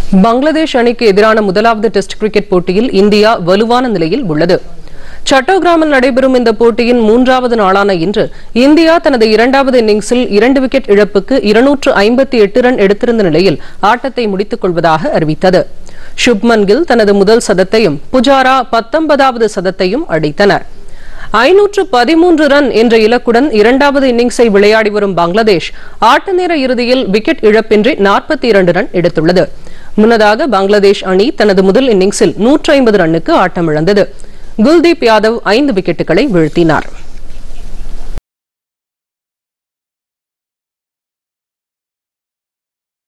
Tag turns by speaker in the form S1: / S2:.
S1: பங்களாதேஷ் அணிக்கு எதிரான முதலாவது டெஸ்ட் கிரிக்கெட் போட்டியில் இந்தியா வலுவான நிலையில் உள்ளது சட்டோகிராமில் நடைபெறும் இந்த போட்டியின் மூன்றாவது நாளான இன்று இந்தியா தனது இரண்டாவது இன்னிங்ஸில் இரண்டு விக்கெட் இழப்புக்கு இருநூற்று ஐம்பத்தி எட்டு ரன் எடுத்திருந்த நிலையில் ஆட்டத்தை முடித்துக் கொள்வதாக அறிவித்தது சுப்மன் கில் தனது முதல் சதத்தையும் புஜாரா பத்தொன்பதாவது சதத்தையும் அடித்தனர் ஐநூற்று பதிமூன்று ரன் என்ற இலக்குடன் இரண்டாவது இன்னிங்ஸை விளையாடி வரும் பங்களாதேஷ் ஆட்ட நேர இறுதியில் விக்கெட் இழப்பின்றி நாற்பத்தி இரண்டு ரன் எடுத்துள்ளது முன்னதாக பங்களாதேஷ் அணி தனது முதல் இன்னிங்ஸில் நூற்று ஐம்பது ரன்னுக்கு ஆட்டமிழந்தது குல்தீப் யாதவ் ஐந்து விக்கெட்டுகளை வீழ்த்தினார்